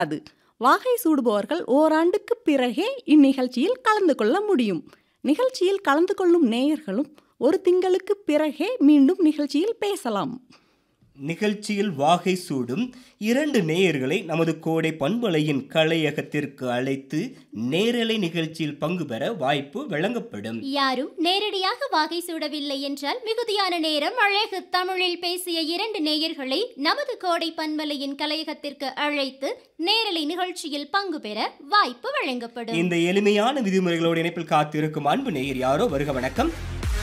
அது வாகை சூடுபவர்கள் ஓராண்டுக்குப் பிறகே இந்நிகழ்ச்சியில் கலந்து கொள்ள முடியும் நிகழ்ச்சியில் கலந்து கொள்ளும் நேயர்களும் ஒரு திங்களுக்குப் பிறகே மீண்டும் நிகழ்ச்சியில் பேசலாம் நிகழ்ச்சியில் வாகை சூடும் இரண்டு நேயர்களை நமது கோடை பண்பலையின் கலையகத்திற்கு அழைத்து நேரலை நிகழ்ச்சியில் பங்கு பெற வாய்ப்பு வழங்கப்படும் யாரும் நேரடியாக வாகை சூடவில்லை என்றால் மிகுதியான நேரம் அழகு தமிழில் பேசிய இரண்டு நேயர்களை நமது கோடை பன்மலையின் கலையகத்திற்கு அழைத்து நேரலை நிகழ்ச்சியில் பங்கு பெற வாய்ப்பு வழங்கப்படும் இந்த எளிமையான விதிமுறைகளோடு இணைப்பில் காத்திருக்கும் அன்பு நேயர் யாரோ வருக வணக்கம்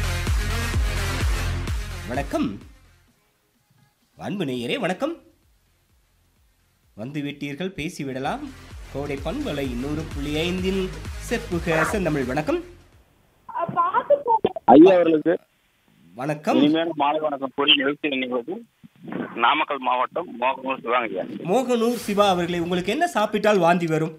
வணக்கம் அன்பு நேயரே வணக்கம் வந்து விட்டீர்கள் பேசிவிடலாம் கோடை பண்பலை நூறு புள்ளி ஐந்தில் செப்புக செந்தமிழ் வணக்கம் ஐயா அவர்களுக்கு வணக்கம் இனிமேல் மாலை வணக்கம் கூறி நிகழ்ச்சி நிகழ்ச்சி நாமக்கல் மாவட்டம் மோகனூர் சிவாங்க ஐயா மோகனூர் சிவா அவர்களே உங்களுக்கு என்ன சாப்பிட்டால் வாந்தி வரும்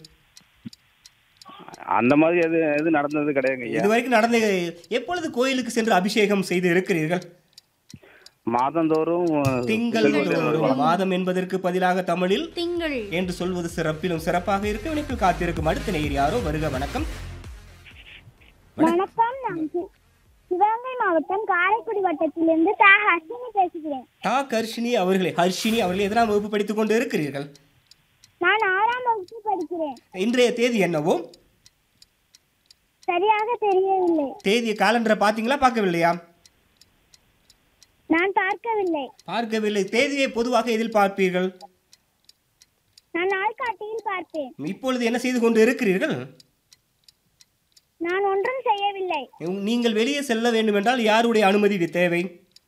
அந்த மாதிரி எது எது நடந்தது கிடையாதுங்க ஐயா இதுவரைக்கும் நடந்த எப்பொழுது கோயிலுக்கு சென்று அபிஷேகம் செய்து இருக்கிறீர்கள் மாதந்தோறும் திங்கள் தோறும் மாதம் என்பதற்கு பதிலாக தமிழில் திங்கள் என்று சொல்வது சிறப்பிலும் சிறப்பாக இருக்க இணைப்பில் காத்திருக்கும் அடுத்த நேயர் யாரோ வருக வணக்கம் வணக்கம் நான் சி- சிவகங்கை மாவட்டம் காரைக்குடி வட்டத்திலிருந்து தா ஹர்ஷினி பேசுகிறேன் தா கர்ஷினி அவர்களே ஹர்ஷினி அவர்களே எதனால் வகுப்பு படித்துக் கொண்டு இருக்கிறீர்கள் நான் ஆறாம் வகுப்பு படிக்கிறேன் இன்றைய தேதி என்னவோ சரியாக தெரியவில்லை தேதிய காலண்டரை பார்த்தீங்களா பார்க்கவில்லையா நான் பார்க்கவில்லை பார்க்கவில்லை தேதியை பொதுவாக எதில் பார்ப்பீர்கள் நான் நாள்காட்டியில் பார்ப்பேன் இப்பொழுது என்ன செய்து கொண்டு இருக்கிறீர்கள் நான் ஒன்றும் செய்யவில்லை நீங்கள் வெளியே செல்ல வேண்டும் என்றால் யாருடைய அனுமதி தேவை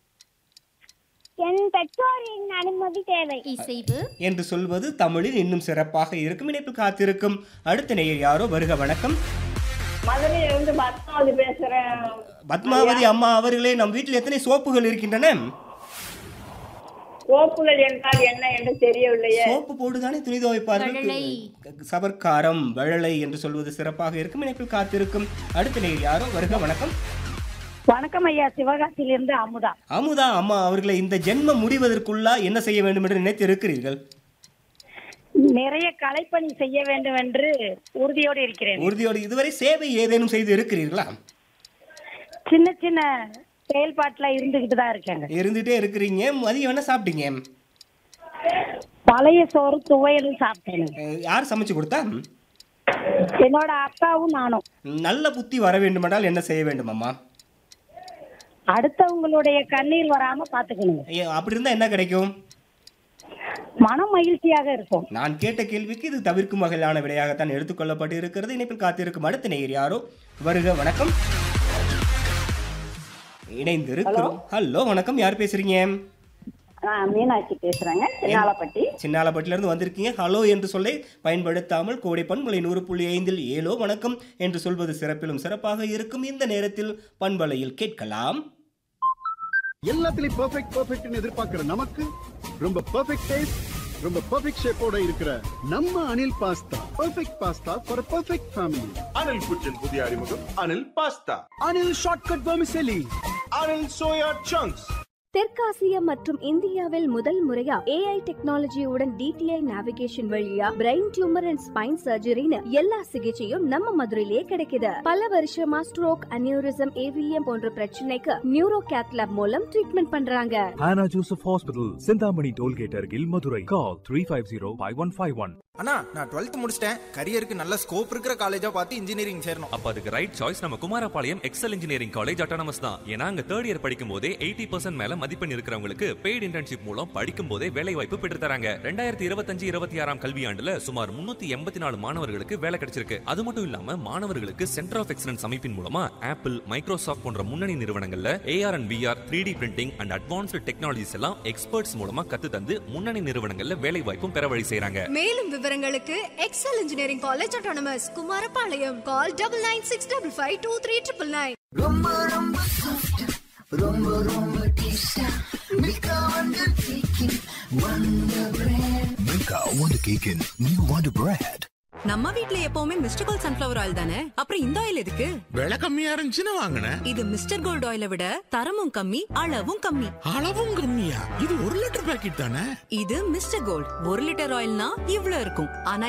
என் பெற்றோரின் அனுமதி தேவை இசைவு என்று சொல்வது தமிழில் இன்னும் சிறப்பாக இருக்கும் இணைப்பில் காத்திருக்கும் அடுத்த நேயர் யாரோ வருக வணக்கம் மதுரையில இருந்து பத்மாவதி பேசுறேன் பத்மாவதி அம்மா அவர்களே நம் வீட்டில் எத்தனை சோப்புகள் இருக்கின்றன கோப்புகள் என்றால் என்ன என்று தெரியவில்லையே சோப்பு போட்டுதானே துணி துவைப்பார்கள் வழலை. சபர்க்காரம் வழலை என்று சொல்வது சிறப்பாக இருக்கும் இணைப்பில் காத்திருக்கும் அடுத்த நேயர் யாரோ வருக வணக்கம் வணக்கம் ஐயா சிவகாசியிலிருந்து அமுதா அமுதா அம்மா அவர்களை இந்த ஜென்மம் முடிவதற்குள்ளா என்ன செய்ய வேண்டும் என்று நினைத்து இருக்கிறீர்கள் நிறைய கலைப்பணி செய்ய வேண்டும் என்று உறுதியோடு இருக்கிறேன் உறுதியோடு இதுவரை சேவை ஏதேனும் செய்து இருக்கிறீர்களா சின்ன சின்ன செயல்பாட்டுல இருந்துகிட்டு தான் இருக்காங்க இருந்துட்டே இருக்கிறீங்க மதியம் என்ன சாப்பிட்டீங்க பழைய சோறு துவையலும் சாப்பிட்டேன் அஹ், யார் சமைச்சு கொடுத்தா என்னோட அக்காவும் நானும் நல்ல புத்தி வர வேண்டுமென்றால் என்ன செய்ய வேண்டும் அம்மா அடுத்தவங்களுடைய கண்ணீர் வராம பாத்துக்கணும் ஐயா, அப்படி இருந்தா என்ன கிடைக்கும் மனம் மகிழ்ச்சியாக இருக்கும் நான் கேட்ட கேள்விக்கு இது தவிர்க்கும் வகையிலான விடையாகத்தான் எடுத்துக்கொள்ளப்பட்டு இருக்கிறது இணைப்பில் காத்திருக்கும் அடுத்த நேயர் யாரோ வருக வணக்கம் இணைந்திருக்கிறோம் ஹலோ வணக்கம் யார் பேசுறீங்க மீனாட்சி பேசுறேங்க சின்னாலப்பட்டி சின்னாலப்பட்டில இருந்து வந்திருக்கீங்க ஹலோ என்று சொல்லை பயன்படுத்தாமல் கோடை பண்பலை நூறு புள்ளி ஐந்தில் ஏலோ வணக்கம் என்று சொல்வது சிறப்பிலும் சிறப்பாக இருக்கும் இந்த நேரத்தில் பண்பலையில் கேட்கலாம் எல்லாத்துலயும் பெர்ஃபெக்ட் பெர்ஃபெக்ட்னு எதிர்பார்க்கிற நமக்கு ரொம்ப பெர்ஃபெக்ட் டேஸ்ட் ரொம்ப பெர்ஃபெக்ட் ஷேப்போட இருக்கிற நம்ம Anil pasta perfect pasta for perfect family Anil cuisine புதிய அறிமுகம் Anil pasta Anil shortcut vermicelli Anil soya chunks தெற்காசியா மற்றும் இந்தியாவில் முதல் முறையா ஏஐ டெக்னாலஜியுடன் டிடிஐ நேவிகேஷன் வழியா பிரெயின் டியூமர் அண்ட் ஸ்பைன் சர்ஜரின்னு எல்லா சிகிச்சையும் நம்ம மதுரையிலேயே கிடைக்குது பல வருஷமா ஸ்ட்ரோக் அனியூரிசம் ஏவிஎம் போன்ற பிரச்சனைக்கு நியூரோ கேத்லாப் மூலம் ட்ரீட்மெண்ட் பண்றாங்க Hannah Joseph Hospital, Sindhamani Tollgate Argil, Madurai. Call 350-5151. அண்ணா நான் டுவெல்த் முடிச்சிட்டேன் கரியருக்கு நல்ல ஸ்கோப் இருக்கிற காலேஜா பார்த்து இன்ஜினியரிங் சேரணும் அப்ப அதுக்கு ரைட் சாய்ஸ் நம்ம Kumarapalayam Excel engineering college autonomous தான் ஏன்னா அங்க தேர்ட் இயர் படிக்கும் போதே எயிட்டி பர்சன்ட் மேல மதிப்பெண் இருக்கிறவங்களுக்கு பெய்டு இன்டர்ன்ஷிப் மூலம் படிக்கும் போதே வேலை வாய்ப்பு பெற்று தராங்க ரெண்டாயிரத்தி இருபத்தஞ்சு இருபத்தி ஆறாம் கல்வியாண்டுல சுமார் முன்னூத்தி எண்பத்தி நாலு மாணவர்களுக்கு வேலை கிடைச்சிருக்கு அது மட்டும் இல்லாம மாணவர்களுக்கு சென்டர் ஆஃப் எக்ஸலன்ஸ் அமைப்பின் மூலமா ஆப்பிள் மைக்ரோசாஃப்ட் போன்ற முன்னணி நிறுவனங்கள்ல A R and V R three D printing and advanced technologies எல்லாம் எக்ஸ்பர்ட்ஸ் மூலமா கத்து தந்து முன்னணி நிறுவனங்கள்ல வேலை வாய்ப்பும் பெற வழி செய்றாங்க மேலும் விவரங்களுக்கு Excel engineering college autonomous Kumarapalayam call double nine six double five two three triple nine Milka Wonder Cake in New Wonder Bread. நம்ம வீட்ல எப்பவுமே மிஸ்டர் கோல்ட் சன்ஃபிளவர் ஆயில் தானே அப்புறம் இந்த ஆயில் எதுக்கு விலை கம்மியா இருந்துச்சுன்னு வாங்கினேன் இது மிஸ்டர் கோல்ட் ஆயிலை விட தரமும் கம்மி அளவும் கம்மி அளவும் கம்மியா இது ஒரு லிட்டர் பாக்கெட் தானே இது மிஸ்டர் கோல்ட் ஒரு லிட்டர் ஆயில்னா இவ்ளோ இருக்கும் ஆனா